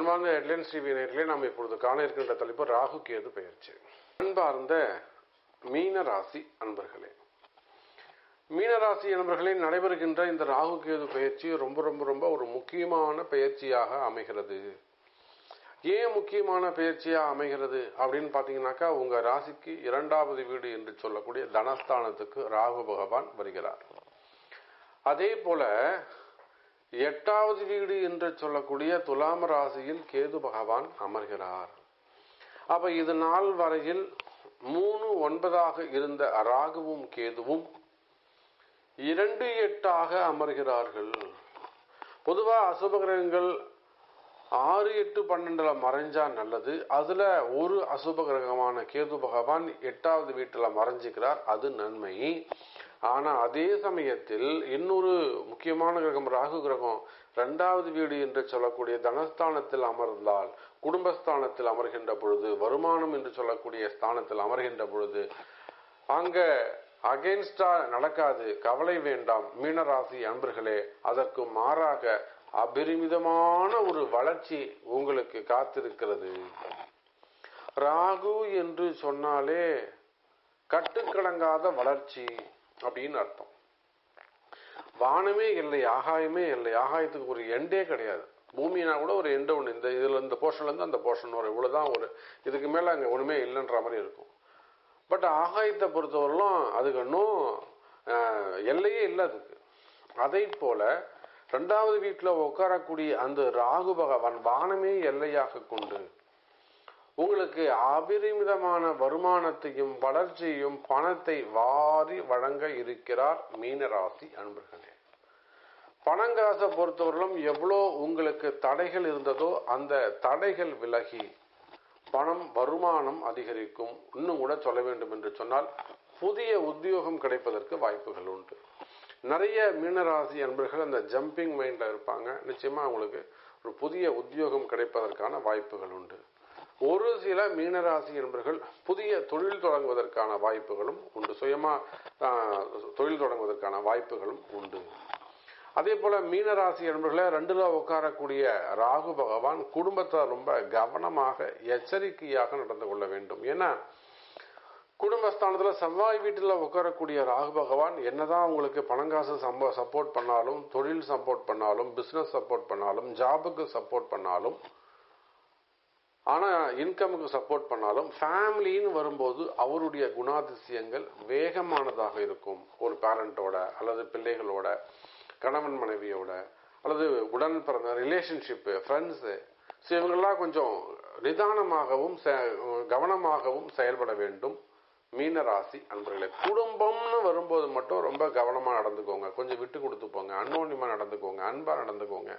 அன்பார்ந்த headlines TV நேர்களே நாம் இப்பொழுது காண இருக்கின்ற தலைப்பு ராகு கேது பெயர்ச்சி அன்பார்ந்த மீன ராசி அன்பர்களே மீனராசி அன்பர்களில் நடைபெறுகின்ற இந்த ராகு கேது பயிற்சி ரொம்ப ரொம்ப ரொம்ப ஒரு முக்கியமான பயிற்சியாக அமைகிறது ஏன் முக்கியமான பயிற்சியா அமைகிறது அப்படின்னு பாத்தீங்கன்னாக்கா உங்க ராசிக்கு இரண்டாவது வீடு என்று சொல்லக்கூடிய தனஸ்தானத்துக்கு ராகு பகவான் வருகிறார் அதே போல எட்டாவது வீடு என்று சொல்லக்கூடிய துலாம் ராசியில் கேது பகவான் அமர்கிறார் அப்ப இது நாள் வரையில் மூணு ஒன்பதாக இருந்த ராகுவும் கேதுவும் இரண்டு எட்டாக அமர்கிறார்கள் பொதுவா அசுப கிரகங்கள் ஆறு எட்டு பன்னெண்டுல மறைஞ்சா நல்லது அதுல ஒரு அசுப கிரகமான கேது பகவான் எட்டாவது வீட்டுல மறைஞ்சுக்கிறார் அது நன்மை ஆனா அதே சமயத்தில் இன்னொரு முக்கியமான கிரகம் ராகு கிரகம் இரண்டாவது வீடு என்று சொல்லக்கூடிய தனஸ்தானத்தில் அமர்ந்தால் குடும்பஸ்தானத்தில் அமர்கின்ற பொழுது வருமானம் என்று சொல்லக்கூடிய ஸ்தானத்தில் அமர்கின்ற பொழுது அங்க அகென்ஸ்டா நடக்காது கவலை வேண்டாம் மீனராசி அன்பர்களே அதற்கு மாறாக அபரிமிதமான ஒரு வளர்ச்சி உங்களுக்கு காத்திருக்கிறது ராகு என்று சொன்னாலே கட்டுக்கடங்காத வளர்ச்சி அப்படின்னு அர்த்தம் வானமே இல்லை ஆகாயமே இல்லை ஆகாயத்துக்கு ஒரு எண்டே கிடையாது பூமினா கூட ஒரு எண்டு ஒன்று இந்த இதுல இந்த போர்ஷன்ல இருந்து அந்த போர்ஷன் வரும் இவ்வளவுதான் ஒரு இதுக்கு மேல அங்க ஒண்ணுமே இல்லைன்ற மாதிரி இருக்கும் பட் ஆகாயத்தை பொறுத்தவரையிலும் அதுக்கு இன்னும் எல்லையே இல்லை அதுக்கு அதை போல ரெண்டாவது வீட்டில் உட்காரக்கூடிய அந்த ராகு பகவான் வானமே எல்லையாக கொண்டு உங்களுக்கு அபரிமிதமான வருமானத்தையும் வளர்ச்சியையும் பணத்தை வாரி வழங்க இருக்கிறார் மீனராசி அன்பர்களே பணங்காசை பொறுத்தவரையிலும் எவ்வளோ உங்களுக்கு தடைகள் இருந்ததோ அந்த தடைகள் விலகி பணம் வருமானம் அதிகரிக்கும் இன்னும் கூட சொல்ல வேண்டும் என்று சொன்னால் புதிய உத்தியோகம் கிடைப்பதற்கு வாய்ப்புகள் உண்டு நிறைய மீனராசி அன்பர்கள் அந்த ஜம்பிங் மைண்ட்ல இருப்பாங்க நிச்சயமா அவங்களுக்கு ஒரு புதிய உத்தியோகம் கிடைப்பதற்கான வாய்ப்புகள் உண்டு ஒரு சில மீனராசி என்பர்கள் புதிய தொழில் தொடங்குவதற்கான வாய்ப்புகளும் உண்டு சுயமா தொழில் தொடங்குவதற்கான வாய்ப்புகளும் உண்டு அதே போல மீனராசி என்பர்களை ரெண்டுல உட்காரக்கூடிய ராகு பகவான் குடும்பத்தை ரொம்ப கவனமாக எச்சரிக்கையாக நடந்து கொள்ள வேண்டும் ஏன்னா குடும்பஸ்தானத்துல செவ்வாய் வீட்டில் உட்காரக்கூடிய ராகு பகவான் என்னதான் உங்களுக்கு பணங்காசு சம்ப சப்போர்ட் பண்ணாலும் தொழில் சப்போர்ட் பண்ணாலும் பிசினஸ் சப்போர்ட் பண்ணாலும் ஜாபுக்கு சப்போர்ட் பண்ணாலும் ஆனா இன்கமுக்கு சப்போர்ட் பண்ணாலும் ஃபேமிலின்னு வரும்போது அவருடைய குணாதிசயங்கள் வேகமானதாக இருக்கும் ஒரு பேரண்டோட அல்லது பிள்ளைகளோட கணவன் மனைவியோட அல்லது உடன் பிறந்த ரிலேஷன்ஷிப்பு ஃப்ரெண்ட்ஸு ஸோ இவங்கெல்லாம் கொஞ்சம் நிதானமாகவும் கவனமாகவும் செயல்பட வேண்டும் மீனராசி அன்பர்களே குடும்பம்னு வரும்போது மட்டும் ரொம்ப கவனமா நடந்துக்கோங்க கொஞ்சம் விட்டு கொடுத்து போங்க அன்னோன்யமா நடந்துக்கோங்க அன்பா நடந்துக்கோங்க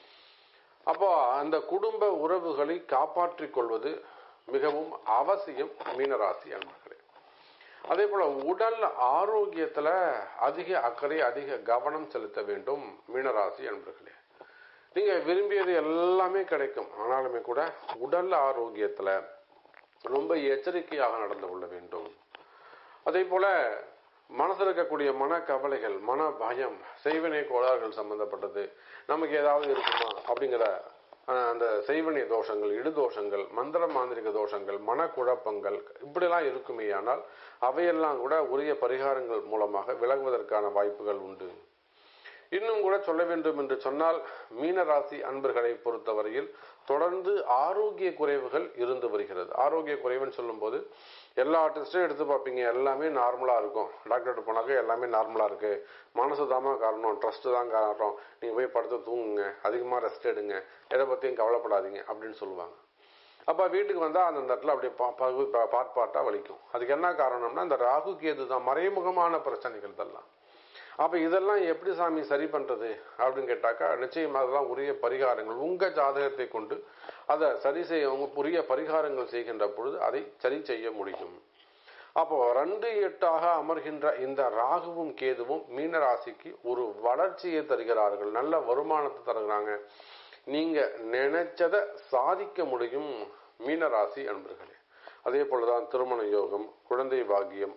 அப்போ அந்த குடும்ப உறவுகளை காப்பாற்றிக் கொள்வது மிகவும் அவசியம் மீனராசி அன்பர்களே அதே போல உடல் ஆரோக்கியத்துல அதிக அக்கறை அதிக கவனம் செலுத்த வேண்டும் மீனராசி அன்பர்களே நீங்க விரும்பியது எல்லாமே கிடைக்கும் ஆனாலுமே கூட உடல் ஆரோக்கியத்துல ரொம்ப எச்சரிக்கையாக நடந்து கொள்ள வேண்டும் அதே போல மனசில் இருக்கக்கூடிய மன கவலைகள் மன பயம் செய்வனை கோளாறுகள் சம்பந்தப்பட்டது நமக்கு ஏதாவது இருக்குமா அப்படிங்கிற அந்த செய்வனை தோஷங்கள் இடுதோஷங்கள் மந்திர மாந்திரிக தோஷங்கள் மனக்குழப்பங்கள் இப்படிலாம் இருக்குமே ஆனால் அவையெல்லாம் கூட உரிய பரிகாரங்கள் மூலமாக விலகுவதற்கான வாய்ப்புகள் உண்டு இன்னும் கூட சொல்ல வேண்டும் என்று சொன்னால் மீனராசி அன்பர்களை பொறுத்தவரையில் தொடர்ந்து ஆரோக்கிய குறைவுகள் இருந்து வருகிறது ஆரோக்கிய குறைவுன்னு சொல்லும்போது எல்லா டெஸ்ட்டும் எடுத்து பார்ப்பீங்க எல்லாமே நார்மலாக இருக்கும் டாக்டர்கிட்ட போனாக்க எல்லாமே நார்மலாக இருக்கு மனசு தாமா காரணம் ட்ரஸ்ட் தான் காரணம் நீங்கள் போய் படுத்து தூங்குங்க அதிகமாக ரெஸ்ட் எடுங்க எதை பற்றியும் கவலைப்படாதீங்க அப்படின்னு சொல்லுவாங்க அப்போ வீட்டுக்கு வந்தால் அந்த இடத்துல அப்படியே பாட் பாட்டாக வலிக்கும் அதுக்கு என்ன காரணம்னா இந்த ராகு கேது தான் மறைமுகமான பிரச்சனைகள் இதெல்லாம் அப்ப இதெல்லாம் எப்படி சாமி சரி பண்றது அப்படின்னு கேட்டாக்கா நிச்சயமாக அதெல்லாம் உரிய பரிகாரங்கள் உங்க ஜாதகத்தை கொண்டு அதை சரி செய்ய உங்க உரிய பரிகாரங்கள் செய்கின்ற பொழுது அதை சரி செய்ய முடியும் அப்போ ரெண்டு எட்டாக அமர்கின்ற இந்த ராகுவும் கேதுவும் மீன ராசிக்கு ஒரு வளர்ச்சியை தருகிறார்கள் நல்ல வருமானத்தை தருகிறாங்க நீங்க நினைச்சதை சாதிக்க முடியும் மீனராசி அன்பர்களே அதே போலதான் திருமண யோகம் குழந்தை பாக்கியம்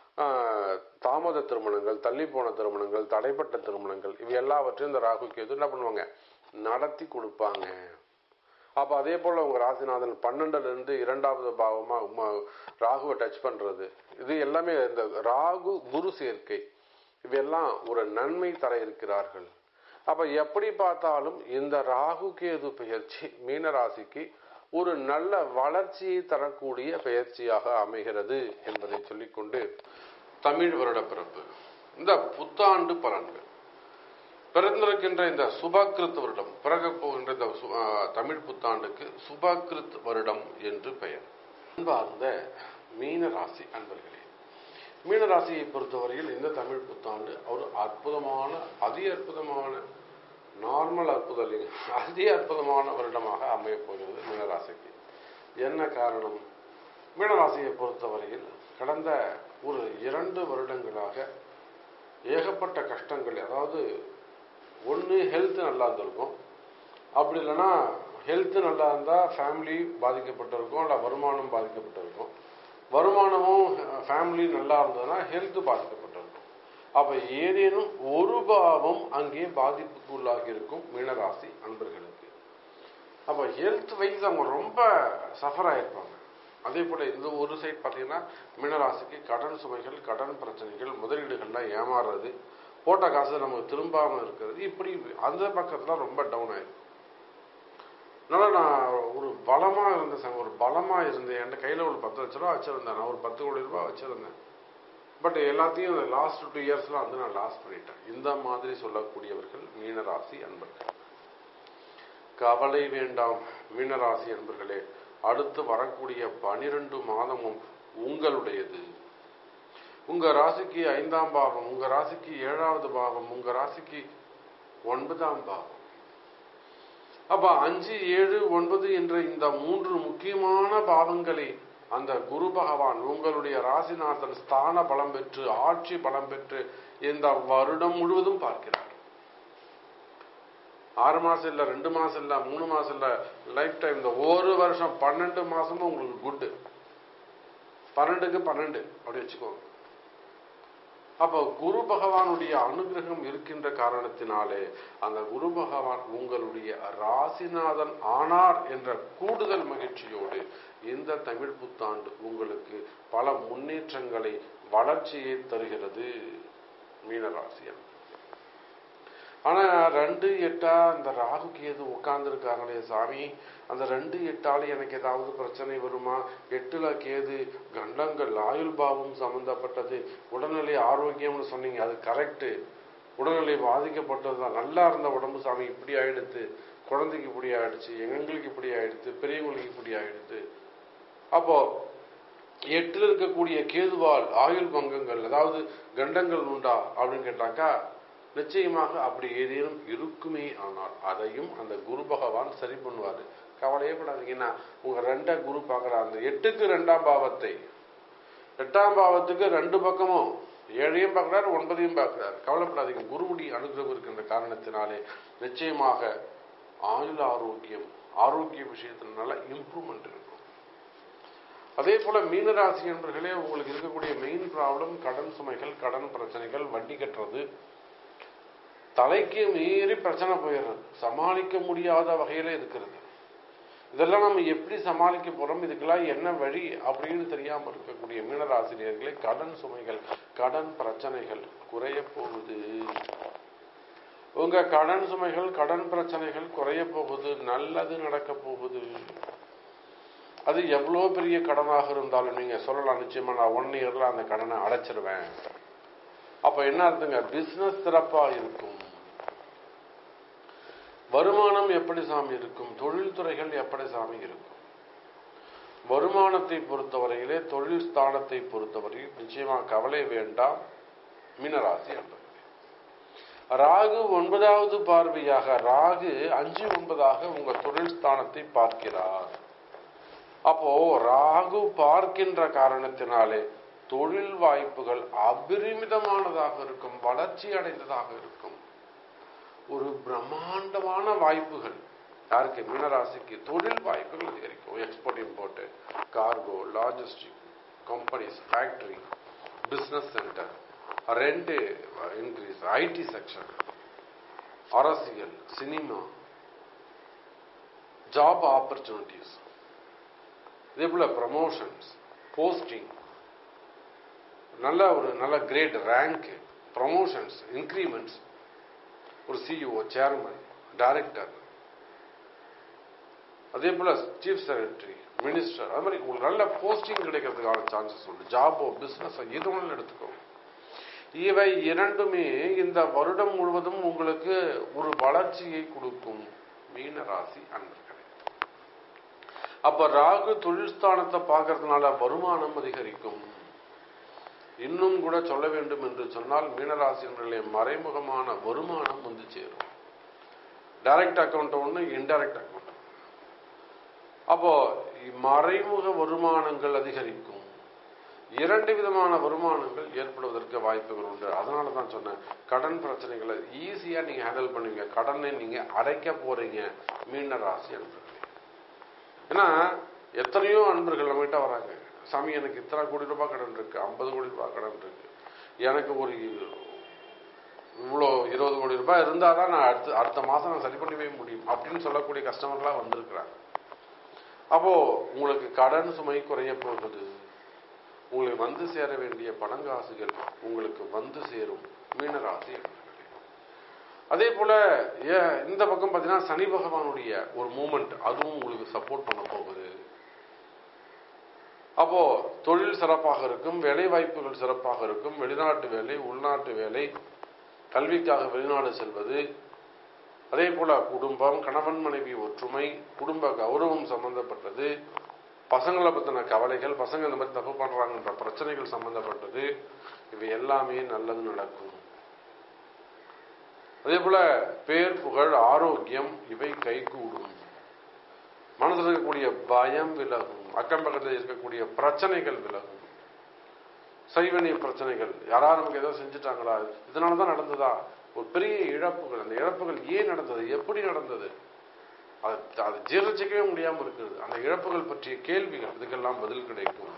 தாமத திருமணங்கள் தள்ளி போன திருமணங்கள் தடைப்பட்ட திருமணங்கள் இவை எல்லாவற்றையும் இந்த ராகு கேது என்ன பண்ணுவாங்க நடத்தி கொடுப்பாங்க அப்போ அதே போல் உங்கள் ராசிநாதன் பன்னெண்டுல இருந்து இரண்டாவது பாவமாக ராகுவை டச் பண்ணுறது இது எல்லாமே இந்த ராகு குரு சேர்க்கை இவையெல்லாம் ஒரு நன்மை தர இருக்கிறார்கள் அப்ப எப்படி பார்த்தாலும் இந்த ராகு கேது பெயர்ச்சி மீன ராசிக்கு ஒரு நல்ல வளர்ச்சியை தரக்கூடிய பெயர்ச்சியாக அமைகிறது என்பதை சொல்லிக்கொண்டு தமிழ் வருட பிறப்பு இந்த புத்தாண்டு பலன்கள் பிறந்திருக்கின்ற இந்த சுபகிருத் வருடம் பிறக போகின்ற இந்த சு- ஆ, தமிழ் புத்தாண்டுக்கு சுபகிருத் வருடம் என்று பெயர் அன்பார்ந்த மீன ராசி அன்பர்களே மீன ராசியை பொறுத்தவரையில் இந்த தமிழ் புத்தாண்டு ஒரு அற்புதமான அதி அற்புதமான நார்மல் அற்புதம் இல்லைங்க அதி அற்புதமான வருடமாக அமையப் போகிறது மீனராசிக்கு என்ன காரணம் மீனராசியை பொறுத்தவரையில் கடந்த ஒரு இரண்டு வருடங்களாக ஏகப்பட்ட கஷ்டங்கள் அதாவது ஒன்று ஹெல்த் நல்லா இருந்திருக்கும் அப்படி இல்லைன்னா ஹெல்த் நல்லா இருந்தால் ஃபேமிலி பாதிக்கப்பட்டிருக்கும் இல்லை வருமானம் பாதிக்கப்பட்டிருக்கும் வருமானமும் ஃபேமிலி நல்லா இருந்ததுன்னா ஹெல்த் பாதிக்கப்பட்டிருக்கும் அப்போ ஏதேனும் ஒரு பாவம் அங்கே பாதிப்புக்கு உள்ளாகி இருக்கும் மீனராசி அன்பர்களுக்கு அப்போ ஹெல்த் வைஸ் அவங்க ரொம்ப சஃபர் ஆயிருப்பாங்க அதே போல இந்த ஒரு சைட் பார்த்தீங்கன்னா மீனராசிக்கு கடன் சுமைகள் கடன் பிரச்சனைகள் முதலீடுகள்லாம் ஏமாறுறது போட்ட காசு நமக்கு திரும்பாம இருக்கிறது இப்படி அந்த பக்கத்துல ரொம்ப டவுன் ஆயிருக்கும் அதனால நான் ஒரு பலமா இருந்த ச- ஒரு பலமா இருந்தேன் என்கிட்ட கையில ஒரு பத்து லட்ச ரூபா வச்சிருந்தேன் நான் ஒரு பத்து கோடி ரூபாய் வச்சிருந்தேன் பட் எல்லாத்தையும் லாஸ்ட் டூ இயர்ஸ்ல வந்து நான் லாஸ் பண்ணிட்டேன் இந்த மாதிரி சொல்லக்கூடியவர்கள் மீனராசி அன்பர்கள் கவலை வேண்டாம் மீனராசி அன்பர்களே அடுத்து வரக்கூடிய பனிரெண்டு மாதமும் உங்களுடையது உங்க ராசிக்கு ஐந்தாம் பாவம் உங்க ராசிக்கு ஏழாவது பாவம் உங்க ராசிக்கு ஒன்பதாம் பாவம் அப்ப அஞ்சு ஏழு ஒன்பது என்ற இந்த மூன்று முக்கியமான பாவங்களை அந்த குரு பகவான் உங்களுடைய ராசிநாதன் ஸ்தான பலம் பெற்று ஆட்சி பலம் பெற்று இந்த வருடம் முழுவதும் பார்க்கிறார் ஆறு மாசம் இல்ல ரெண்டு மாசம் இல்ல மூணு மாசம் இல்ல லைஃப் டைம் இந்த ஒரு வருஷம் பன்னெண்டு மாசமும் உங்களுக்கு குட்டு பன்னெண்டுக்கு பன்னெண்டு அப்படி வச்சுக்கோங்க அப்போ குரு பகவானுடைய அனுகிரகம் இருக்கின்ற காரணத்தினாலே அந்த குரு பகவான் உங்களுடைய ராசிநாதன் ஆனார் என்ற கூடுதல் மகிழ்ச்சியோடு இந்த தமிழ் புத்தாண்டு உங்களுக்கு பல முன்னேற்றங்களை வளர்ச்சியை தருகிறது மீனராசியன் ஆனா ரெண்டு எட்டா அந்த ராகு கேது உட்கார்ந்துருக்காங்களே சாமி அந்த ரெண்டு எட்டால எனக்கு ஏதாவது பிரச்சனை வருமா எட்டுல கேது கண்டங்கள் ஆயுள் பாவம் சம்பந்தப்பட்டது உடல்நிலை ஆரோக்கியம்னு சொன்னீங்க அது கரெக்ட் உடல்நிலை பாதிக்கப்பட்டதுதான் நல்லா இருந்த உடம்பு சாமி இப்படி ஆயிடுத்து குழந்தைக்கு இப்படி ஆயிடுச்சு எங்களுக்கு இப்படி ஆயிடுத்து பெரியவங்களுக்கு இப்படி ஆயிடுத்து அப்போ எட்டில் இருக்கக்கூடிய கேதுவால் ஆயுள் பங்கங்கள் அதாவது கண்டங்கள் உண்டா அப்படின்னு கேட்டாக்கா நிச்சயமாக அப்படி ஏதேனும் இருக்குமே ஆனால் அதையும் அந்த குரு பகவான் சரி பண்ணுவாரு கவலையே படாதீங்கன்னா உங்க ரெண்ட குரு பார்க்குற அந்த எட்டுக்கு ரெண்டாம் பாவத்தை எட்டாம் பாவத்துக்கு ரெண்டு பக்கமும் ஏழையும் பார்க்கிறார் ஒன்பதையும் பார்க்கிறார் கவலைப்படாதீங்க குருவுடைய அனுகிரகம் இருக்கின்ற காரணத்தினாலே நிச்சயமாக ஆயுள் ஆரோக்கியம் ஆரோக்கிய விஷயத்துல நல்ல இம்ப்ரூவ்மெண்ட் இருக்கும் அதே போல மீனராசி என்பர்களே உங்களுக்கு இருக்கக்கூடிய மெயின் ப்ராப்ளம் கடன் சுமைகள் கடன் பிரச்சனைகள் வட்டி கட்டுறது தலைக்கு மீறி பிரச்சனை போயிடுறது சமாளிக்க முடியாத வகையில இருக்கிறது இதெல்லாம் நம்ம எப்படி சமாளிக்க போறோம் இதுக்கெல்லாம் என்ன வழி அப்படின்னு தெரியாம இருக்கக்கூடிய மீனராசினியர்களே கடன் சுமைகள் கடன் பிரச்சனைகள் குறைய போகுது உங்க கடன் சுமைகள் கடன் பிரச்சனைகள் குறைய போகுது நல்லது நடக்க போகுது அது எவ்வளோ பெரிய கடனாக இருந்தாலும் நீங்க சொல்லலாம் நிச்சயமா நான் ஒன் இயர்ல அந்த கடனை அடைச்சிருவேன் அப்ப என்ன அர்த்தங்க பிசினஸ் சிறப்பா இருக்கும் வருமானம் எப்படி சாமி இருக்கும் தொழில்துறைகள் எப்படி சாமி இருக்கும் வருமானத்தை பொறுத்தவரையிலே தொழில் ஸ்தானத்தை பொறுத்தவரையில் நிச்சயமா கவலை வேண்டாம் மீனராசி என்பது ராகு ஒன்பதாவது பார்வையாக ராகு அஞ்சு ஒன்பதாக உங்க தொழில் ஸ்தானத்தை பார்க்கிறார் அப்போ ராகு பார்க்கின்ற காரணத்தினாலே தொழில் வாய்ப்புகள் அபரிமிதமானதாக இருக்கும் வளர்ச்சி அடைந்ததாக இருக்கும் ஒரு பிரம்மாண்டமான வாய்ப்புகள் யாருக்கு மீனராசிக்கு தொழில் வாய்ப்புகள் அதிகரிக்கும் export import cargo logistic companies factory business centre ரெண்டு இன்க்ரீஸ் ஐடி செக்ஷன் அரசியல் சினிமா ஜாப் ஆப்பர்ச்சுனிட்டிஸ் இதே போல ப்ரமோஷன்ஸ் போஸ்டிங் நல்ல ஒரு நல்ல கிரேட் ரேங்க் ப்ரமோஷன்ஸ் இன்க்ரிமெண்ட்ஸ் ஒரு சிஇஓ சேர்மன் டைரக்டர் அதே போல சீஃப் செக்ரட்டரி மினிஸ்டர் அது மாதிரி உங்களுக்கு நல்ல போஸ்டிங் கிடைக்கிறதுக்கான சான்சஸ் உண்டு ஜாபோ பிசினஸ் எது ஒன்று எடுத்துக்கோங்க இவை இரண்டுமே இந்த வருடம் முழுவதும் உங்களுக்கு ஒரு வளர்ச்சியை கொடுக்கும் மீன ராசி அன்பர்களே அப்ப ராகு தொழில் ஸ்தானத்தை பார்க்கறதுனால வருமானம் அதிகரிக்கும் இன்னும் கூட சொல்ல வேண்டும் என்று சொன்னால் மீனராசி அன்பர்களே மறைமுகமான வருமானம் வந்து சேரும் டைரக்ட் அக்கௌண்ட் ஒன்று இன்டைரக்ட் அக்கௌண்ட் அப்போ மறைமுக வருமானங்கள் அதிகரிக்கும் இரண்டு விதமான வருமானங்கள் ஏற்படுவதற்கு வாய்ப்புகள் உண்டு அதனால தான் சொன்னேன் கடன் பிரச்சனைகளை ஈஸியா நீங்க ஹேண்டில் பண்ணுவீங்க கடனை நீங்க அடைக்க போறீங்க மீன ராசி அன்பர்களே ஏன்னா எத்தனையோ அன்பர்கள் நம்மகிட்ட வராங்க சாமி எனக்கு இத்தனை கோடி ரூபாய் கடன் இருக்கு ஐம்பது கோடி ரூபாய் கடன் இருக்கு எனக்கு ஒரு இவ்வளோ இருபது கோடி ரூபாய் இருந்தால் தான் நான் அடுத்த அடுத்த மாதம் நான் சரி பண்ணவே முடியும் அப்படின்னு சொல்லக்கூடிய கஸ்டமர்லாம் வந்திருக்கிறாங்க அப்போ உங்களுக்கு கடன் சுமை குறைய போகுது உங்களுக்கு வந்து சேர வேண்டிய பணங்காசுகள் உங்களுக்கு வந்து சேரும் மீனராசி அன்பர்களே. அதே போல ஏ- இந்த பக்கம் பார்த்தீங்கன்னா சனி பகவானுடைய ஒரு மூமெண்ட் அதுவும் உங்களுக்கு சப்போர்ட் பண்ண போகுது அப்போ தொழில் சிறப்பாக இருக்கும் வேலை வாய்ப்புகள் சிறப்பாக இருக்கும் வெளிநாட்டு வேலை உள்நாட்டு வேலை கல்விக்காக வெளிநாடு செல்வது அதே போல குடும்பம் கணவன் மனைவி ஒற்றுமை குடும்ப கௌரவம் சம்பந்தப்பட்டது பசங்களை பத்தின கவலைகள் பசங்க இந்த மாதிரி தப்பு பண்றாங்கன்ற பிரச்சனைகள் சம்பந்தப்பட்டது இவை எல்லாமே நல்லது நடக்கும் அதே போல பேர் புகழ் ஆரோக்கியம் இவை கைகூடும் மனதில் இருக்கக்கூடிய பயம் விலகும் அக்கம் பக்கத்தில் இருக்கக்கூடிய பிரச்சனைகள் விலகும் சைவனிய பிரச்சனைகள் யாராவது நமக்கு ஏதோ செஞ்சுட்டாங்களா இதனால தான் நடந்ததா ஒரு பெரிய இழப்புகள் அந்த இழப்புகள் ஏன் நடந்தது எப்படி நடந்தது அது அது ஜீரணிச்சிக்கவே முடியாம இருக்குது அந்த இழப்புகள் பற்றிய கேள்விகள் இதுக்கெல்லாம் பதில் கிடைக்கும்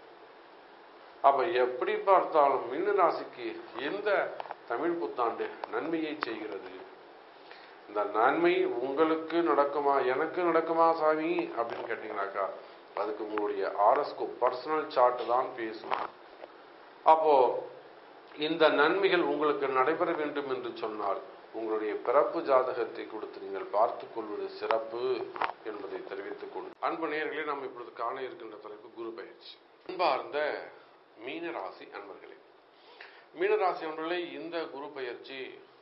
அப்ப எப்படி பார்த்தாலும் மீன ராசிக்கு எந்த தமிழ் புத்தாண்டு நன்மையை செய்கிறது இந்த நன்மை உங்களுக்கு நடக்குமா எனக்கு நடக்குமா சாமி அப்படின்னு கேட்டீங்கன்னாக்கா அதுக்கு உங்களுடைய ஆர்எஸ்கோ பர்சனல் சார்ட் தான் பேசும் அப்போ இந்த நன்மைகள் உங்களுக்கு நடைபெற வேண்டும் என்று சொன்னால் உங்களுடைய பிறப்பு ஜாதகத்தை கொடுத்து நீங்கள் பார்த்துக் கொள்வது சிறப்பு என்பதை தெரிவித்துக் கொண்டு அன்பு நேயர்களே நாம் இப்பொழுது காண இருக்கின்ற தலைப்பு குரு பயிற்சி அன்பார்ந்த மீனராசி அன்பர்களே மீனராசி அன்பர்களே இந்த குரு பயிற்சி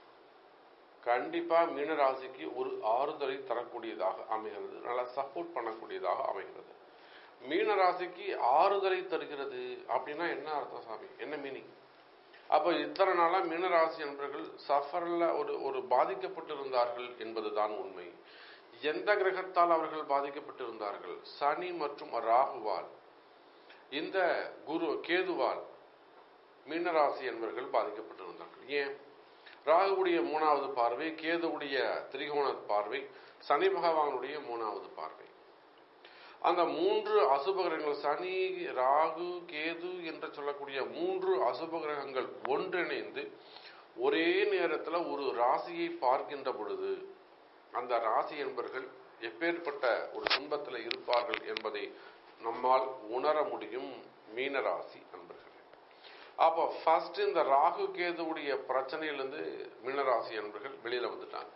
கண்டிப்பா மீனராசிக்கு ஒரு ஆறுதலை தரக்கூடியதாக அமைகிறது நல்லா சப்போர்ட் பண்ணக்கூடியதாக அமைகிறது மீனராசிக்கு ஆறுதலை தருகிறது அப்படின்னா என்ன அர்த்தம் சாமி என்ன மீனிங் அப்போ இத்தனை நாளா மீனராசி என்பவர்கள் சஃபர்ல ஒரு ஒரு பாதிக்கப்பட்டிருந்தார்கள் என்பதுதான் உண்மை எந்த கிரகத்தால் அவர்கள் பாதிக்கப்பட்டிருந்தார்கள் சனி மற்றும் ராகுவால் இந்த குரு கேதுவால் மீனராசி என்பவர்கள் பாதிக்கப்பட்டிருந்தார்கள் ஏன் ராகுவுடைய மூணாவது பார்வை கேதுவுடைய திரிகோண பார்வை சனி பகவானுடைய மூணாவது பார்வை அந்த மூன்று அசுப கிரகங்கள் சனி ராகு கேது என்று சொல்லக்கூடிய மூன்று அசுப கிரகங்கள் ஒன்றிணைந்து ஒரே நேரத்தில் ஒரு ராசியை பார்க்கின்ற பொழுது அந்த ராசி என்பர்கள் எப்பேற்பட்ட ஒரு துன்பத்தில் இருப்பார்கள் என்பதை நம்மால் உணர முடியும் மீன ராசி அன்பர்களே அப்போ ஃபர்ஸ்ட் இந்த ராகு கேதுவுடைய பிரச்சனையிலிருந்து மீனராசி அன்பர்கள் வெளியில வந்துட்டாங்க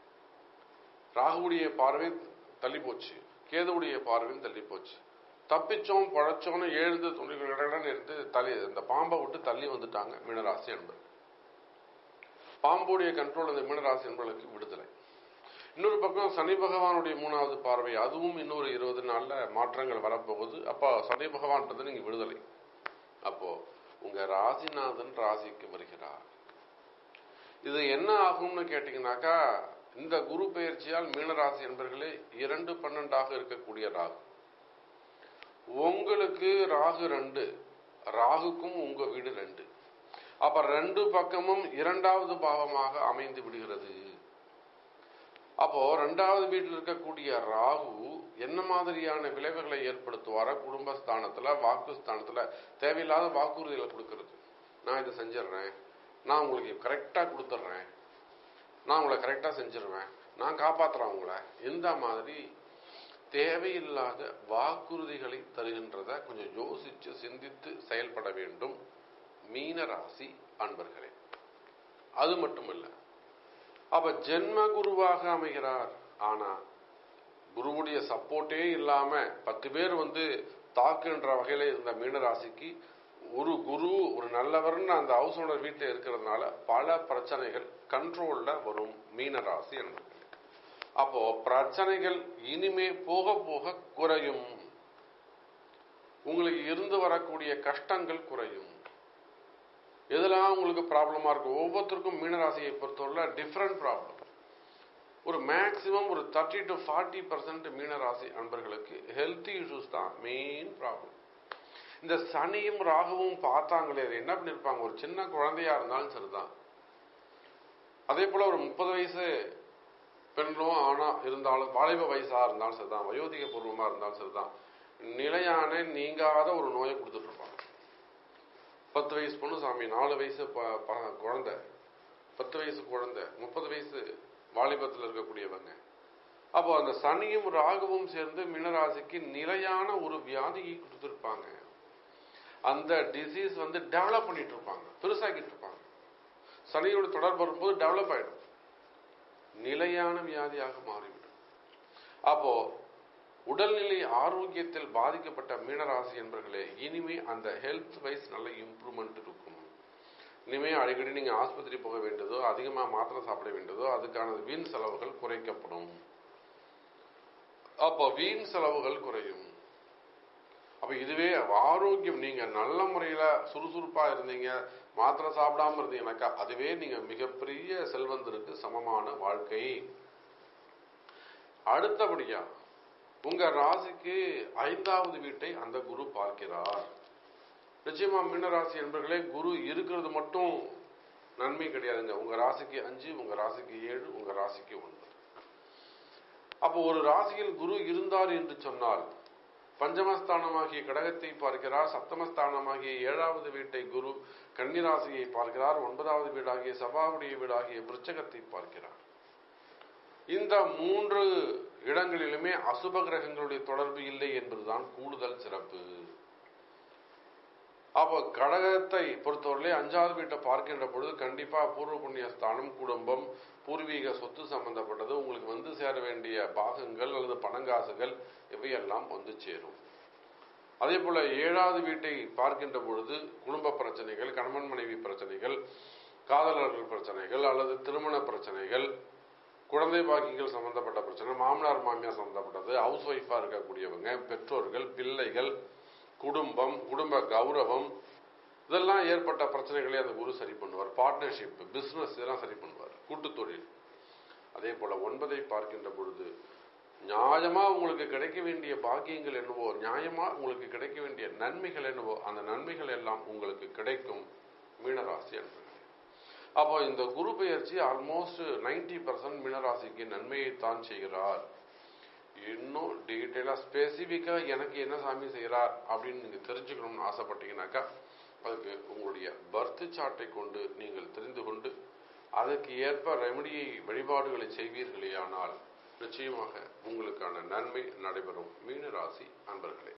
ராகுவுடைய பார்வை தள்ளி போச்சு கேதுவுடைய பார்வையும் தள்ளி போச்சு தப்பிச்சோம் பழச்சோன்னு எழுந்து துணிகளுடன் இருந்து தள்ளி இந்த பாம்பை விட்டு தள்ளி வந்துட்டாங்க மீனராசி என்பது பாம்புடைய கண்ட்ரோல் அந்த மீனராசி என்பவர்களுக்கு விடுதலை இன்னொரு பக்கம் சனி பகவானுடைய மூணாவது பார்வை அதுவும் இன்னொரு இருபது நாள்ல மாற்றங்கள் வரப்போகுது அப்போ சனி பகவான்றது நீங்க விடுதலை அப்போ உங்க ராசிநாதன் ராசிக்கு வருகிறார் இது என்ன ஆகும்னு கேட்டீங்கன்னாக்கா இந்த குரு பெயர்ச்சியால் மீனராசி என்பர்களே இரண்டு பன்னெண்டாக இருக்கக்கூடிய ராகு உங்களுக்கு ராகு ரெண்டு ராகுக்கும் உங்க வீடு ரெண்டு அப்ப ரெண்டு பக்கமும் இரண்டாவது பாவமாக அமைந்து விடுகிறது அப்போ ரெண்டாவது வீட்டில் இருக்கக்கூடிய ராகு என்ன மாதிரியான விளைவுகளை ஏற்படுத்துவார குடும்பஸ்தானத்துல வாக்குஸ்தானத்துல தேவையில்லாத வாக்குறுதிகளை கொடுக்கறது நான் இதை செஞ்சிடுறேன் நான் உங்களுக்கு கரெக்டா கொடுத்துட்றேன் நான் உங்களை கரெக்டா செஞ்சிருவேன் நான் காப்பாத்துறேன் உங்களை இந்த மாதிரி தேவையில்லாத வாக்குறுதிகளை தருகின்றத கொஞ்சம் யோசிச்சு சிந்தித்து செயல்பட வேண்டும் மீன ராசி அன்பர்களே அது மட்டுமல்ல அப்ப ஜென்ம குருவாக அமைகிறார் ஆனா குருவுடைய சப்போர்ட்டே இல்லாம பத்து பேர் வந்து தாக்குன்ற வகையில இருந்த மீனராசிக்கு ஒரு குரு ஒரு நல்லவர்னு அந்த ஹவுஸ் ஓனர் வீட்டில் இருக்கிறதுனால பல பிரச்சனைகள் கண்ட்ரோல்ல வரும் மீனராசி என்பது அப்போ பிரச்சனைகள் இனிமே போக போக குறையும் உங்களுக்கு இருந்து வரக்கூடிய கஷ்டங்கள் குறையும் எதெல்லாம் உங்களுக்கு ப்ராப்ளமா இருக்கும் ஒவ்வொருத்தருக்கும் மீனராசியை பொறுத்தவரை டிஃப்ரெண்ட் ப்ராப்ளம் ஒரு மேக்சிமம் ஒரு தேர்ட்டி டு ஃபார்ட்டி பர்சன்ட் மீனராசி அன்பர்களுக்கு ஹெல்த் இஷ்யூஸ் தான் மெயின் ப்ராப்ளம் இந்த சனியும் ராகுவும் பார்த்தாங்களே அது என்ன பண்ணிருப்பாங்க ஒரு சின்ன குழந்தையா இருந்தாலும் சரிதான் அதே போல ஒரு முப்பது வயசு பெண்களும் ஆனா இருந்தாலும் வாலிப வயசா இருந்தாலும் சரிதான் வயோதிக பூர்வமா இருந்தாலும் சரிதான் நிலையான நீங்காத ஒரு நோயை கொடுத்துட்டு இருப்பாங்க பத்து வயசு பொண்ணு சாமி நாலு வயசு ப- ப- குழந்தை பத்து வயசு குழந்தை முப்பது வயசு வாலிபத்தில் இருக்கக்கூடியவங்க அப்போ அந்த சனியும் ராகுவும் சேர்ந்து மீனராசிக்கு நிலையான ஒரு வியாதியை கொடுத்துருப்பாங்க அந்த டிசீஸ் வந்து டெவலப் பண்ணிட்டு இருப்பாங்க பெருசாக்கிட்டு இருப்பாங்க சனியோட தொடர்பு வரும்போது டெவலப் ஆயிடும் நிலையான வியாதியாக மாறிவிடும் அப்போ உடல்நிலை ஆரோக்கியத்தில் பாதிக்கப்பட்ட மீனராசி என்பர்களே இனிமே அந்த ஹெல்த் வைஸ் நல்ல இம்ப்ரூவ்மெண்ட் இருக்கும் இனிமே அடிக்கடி நீங்க ஆஸ்பத்திரி போக வேண்டியதோ அதிகமா மாத்திரை சாப்பிட வேண்டியதோ அதுக்கான வீண் செலவுகள் குறைக்கப்படும் அப்போ வீண் செலவுகள் குறையும் அப்ப இதுவே ஆரோக்கியம் நீங்க நல்ல முறையில சுறுசுறுப்பா இருந்தீங்க மாத்திரை சாப்பிடாம இருந்தீங்கன்னாக்கா அதுவே நீங்க மிகப்பெரிய செல்வந்தருக்கு சமமான வாழ்க்கை அடுத்தபடியா உங்க ராசிக்கு ஐந்தாவது வீட்டை அந்த குரு பார்க்கிறார் நிச்சயமா மீனராசி என்பர்களே குரு இருக்கிறது மட்டும் நன்மை கிடையாதுங்க உங்க ராசிக்கு அஞ்சு உங்க ராசிக்கு ஏழு உங்க ராசிக்கு ஒன்பது அப்போ ஒரு ராசியில் குரு இருந்தார் என்று சொன்னால் பஞ்சமஸ்தானமாகிய கடகத்தை பார்க்கிறார் சப்தமஸ்தானமாகிய ஏழாவது வீட்டை குரு கன்னிராசியை பார்க்கிறார் ஒன்பதாவது வீடாகிய சபாவுடைய வீடாகிய விருச்சகத்தை பார்க்கிறார் இந்த மூன்று இடங்களிலுமே அசுப கிரகங்களுடைய தொடர்பு இல்லை என்பதுதான் கூடுதல் சிறப்பு அப்போ கடகத்தை பொறுத்தவரையிலே அஞ்சாவது வீட்டை பார்க்கின்ற பொழுது கண்டிப்பா பூர்வ புண்ணிய ஸ்தானம் குடும்பம் பூர்வீக சொத்து சம்பந்தப்பட்டது உங்களுக்கு வந்து சேர வேண்டிய பாகங்கள் அல்லது பணங்காசுகள் இவையெல்லாம் வந்து சேரும் அதே போல ஏழாவது வீட்டை பார்க்கின்ற பொழுது குடும்ப பிரச்சனைகள் கணவன் மனைவி பிரச்சனைகள் காதலர்கள் பிரச்சனைகள் அல்லது திருமண பிரச்சனைகள் குழந்தை பாக்கியங்கள் சம்பந்தப்பட்ட பிரச்சனை மாமனார் மாமியார் சம்பந்தப்பட்டது ஹவுஸ் ஒய்ஃபா இருக்கக்கூடியவங்க பெற்றோர்கள் பிள்ளைகள் குடும்பம் குடும்ப கௌரவம் இதெல்லாம் ஏற்பட்ட பிரச்சனைகளை அந்த குரு சரி பண்ணுவார் பார்ட்னர்ஷிப் பிசினஸ் இதெல்லாம் சரி பண்ணுவார் கூட்டு தொழில் அதே போல ஒன்பதை பார்க்கின்ற பொழுது நியாயமா உங்களுக்கு கிடைக்க வேண்டிய பாக்கியங்கள் என்னவோ நியாயமா உங்களுக்கு கிடைக்க வேண்டிய நன்மைகள் என்னவோ அந்த நன்மைகள் எல்லாம் உங்களுக்கு கிடைக்கும் மீனராசி என்பது அப்போ இந்த குரு பெயர்ச்சி ஆல்மோஸ்ட் நைன்டி பர்சன்ட் மீனராசிக்கு நன்மையை தான் செய்கிறார் இன்னும் டீட்டெயிலா ஸ்பெசிபிக்கா எனக்கு என்ன சாமி செய்கிறார் அப்படின்னு நீங்க தெரிஞ்சுக்கணும்னு ஆசைப்பட்டீங்கன்னாக்கா அதுக்கு உங்களுடைய பர்த் சார்ட்டை கொண்டு நீங்கள் தெரிந்து கொண்டு அதற்கு ஏற்ப ரெமடியை வழிபாடுகளை செய்வீர்களே ஆனால் நிச்சயமாக உங்களுக்கான நன்மை நடைபெறும் மீனராசி அன்பர்களே